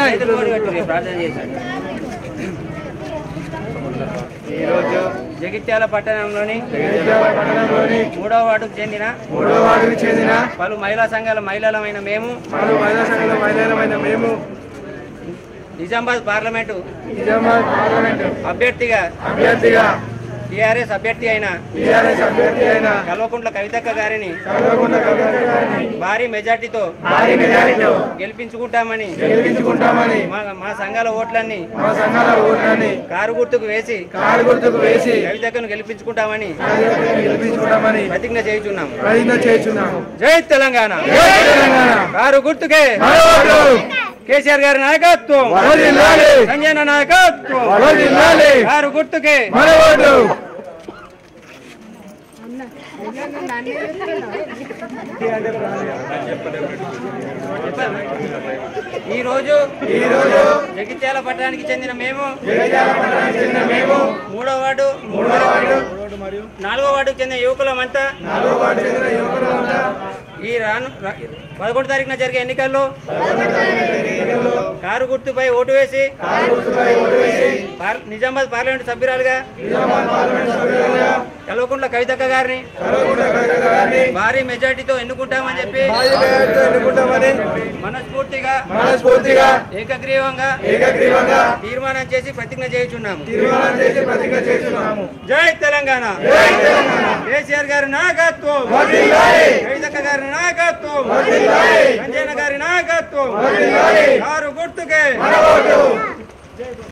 రైతులు ఓటు కట్టుర్రి, ప్రార్థన చేశాడు ఈరోజు జగిత్యాల పట్టణంలోని జగిత్యాల పట్టణంలోని మూడవ వార్డుకు చెందిన మూడో వార్డుకు చెందిన పలు మహిళా సంఘాల మహిళలమైన మేము పలు మహిళా సంఘాల మహిళలమైన మేము నిజామాబాద్ పార్లమెంటు నిజామాబాద్ పార్లమెంట్ అభ్యర్థిగా అభ్యర్థిగా టీఆర్ఎస్ అభ్యర్థి అయిన టీఆర్ఎస్ అభ్యర్థి అయిన కల్వకుంట్ల కవితక్క గారిని కల్వకుంట్ల కవిత గారిని భారీ మెజార్టీతో భారీ మెజారిటీతో గెలిపించుకుంటామని గెలిపించుకుంటామని మా మా సంఘాల ఓట్లన్నీ మా సంఘాల ఓట్లని కారు గుర్తుకు వేసి కారు గుర్తుకు వేసి కవితక్కను గెలిపించుకుంటామని గెలిపించుకుంటామని ప్రతిజ్ఞ చేయుచున్నాము ప్రతిజ్ఞ చేస్తున్నాము జై తెలంగాణ జై తెలంగాణ కారు గుర్తుకే మరొకరు కేసీఆర్ గారి నాయకత్వం వర్ధిల్లాలి. సంజయన నాయకత్వం వర్ధిల్లాలి. కారు గుర్తుకే మరొకరు ఈ రోజు ఈ రోజు జగిత్యాల పట్టణానికి చెందిన మేము జగిత్యాల పట్టణానికి చెందిన మేము మూడో వార్డు మూడో వార్డు నాలుగో వార్డుకు చెందిన యువకులమంతా నాలుగో వార్డు చెందిన యువకులంతా ఈ రాను రా- పదకొండు తారీఖున జరిగే ఎన్నికల్లో కారు గుర్తుపై ఓటు వేసి పార్- నిజామాబాద్ పార్లమెంట్ సభ్యురాలుగా కల్వకుంట్ల కవితక్క గారిని కల్వకుంట్ల కవిత గారిని భారీ మెజార్టీతో ఎన్నుకుంటామని చెప్పి భారీ మెజారిటీతో ఎన్నుకుంటామని మనస్ఫూర్తిగా మనస్ఫూర్తిగా ఏకగ్రీవంగా ఏకగ్రీవంగా తీర్మానం చేసి ప్రతిజ్ఞ చేయుచున్నాము తీర్మానం చేసి ప్రతిజ్ఞ చేస్తున్నాము జై తెలంగాణ జై తెలంగాణ కేసీఆర్ గారి నాయకత్వం వర్ధిల్లాలి. కవితక్క గారి నాయకత్వం వర్ధిల్లాలి. సంజయన గారి నాయకత్వం వర్ధిల్లాలి. కారు గుర్తుకే మరొకరు